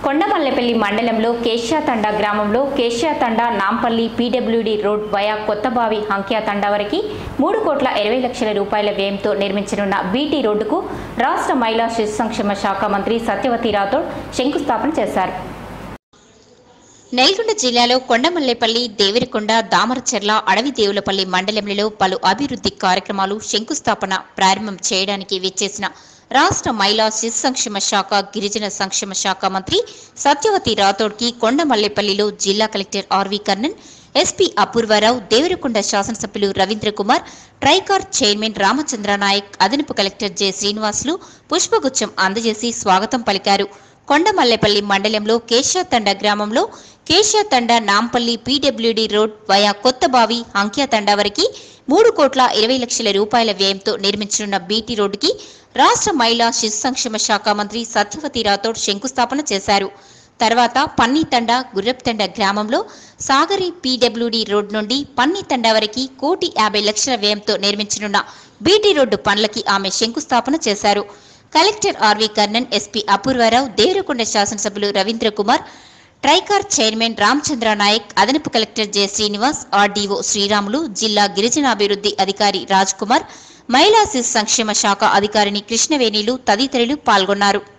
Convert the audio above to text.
కొండమల్లెపల్లి మండలంలో కేశ్యాతండ గ్రామంలో Keshyathanda Nampally PWD road via Kothabavi Hankyathanda వరకు మూడు కోట్ల ఇరవై లక్షల రూపాయల వ్యయంతో నిర్మించనున్న బీటీ రోడ్డుకు రాష్ట్ర మహిళా శిశు సంక్షేమ శాఖ మంత్రి సత్యవతి రాథోడ్ శంకుస్థాపన చేశారు నల్గొండ జిల్లాలో కొండమల్లేపల్లి దేవిరికొండ దామరచెర్ల అడవి దేవులపల్లి మండలంలో పలు అభివృద్ధి కార్యక్రమాలు శంకుస్థాపన ప్రారంభం చేయడానికి విచ్చేసిన రాష్ట్ర మహిళా శిశు సంక్షేమ శాఖ గిరిజన సంక్షేమ శాఖ మంత్రి సత్యవతి రాథోడ్కి కొండమల్లేపల్లిలో జిల్లా collector RV Karnan SP Apoorva Rao Devarakonda శాసనసభ్యులు రవీంద్ర కుమార్ ట్రైకార్ చైర్మన్ రామచంద్ర నాయక్ అదనపు కలెక్టర్ జె శ్రీనివాసులు పుష్పగుచ్చం అందజేసి స్వాగతం పలికారు కొండమల్లేపల్లి మండలంలో కేశాతండ గ్రామంలో Keshathanda Nampally PWD road via Kothabavi Ankyathanda వరకు మూడు కోట్ల ఇరవై లక్షల రూపాయల వ్యయంతో నిర్మించనున్న బీటీ రోడ్డుకి రాష్ట్ర మహిళా శిశు సంక్షేమ శాఖ మంత్రి సత్యవతి రాథోడ్ శంకుస్థాపన చేశారు తర్వాత పన్నీతండ గుర్రప్తండ గ్రామంలో సాగరి పీడబ్ల్యూడి రోడ్ నుండి పన్నీతండ వరకు కోటి యాభై లక్షల వ్యయంతో నిర్మించనున్న బీటీ రోడ్డు పనులకి ఆమె శంకుస్థాపన చేశారు collector RV Karnan SP Apoorva Rao Devarakonda శాసనసభ్యులు రవీంద్ర కుమార్ ట్రైకార్ చైర్మన్ రామచంద్ర నాయక్ అదనపు collector J Srinivas RDO Sriramulu జిల్లా గిరిజనాభివృద్ధి అధికారి రాజ్ కుమార్ మహిళా శిశు సంక్షేమ శాఖ అధికారిని కృష్ణవేణిలు తదితరులు పాల్గొన్నారు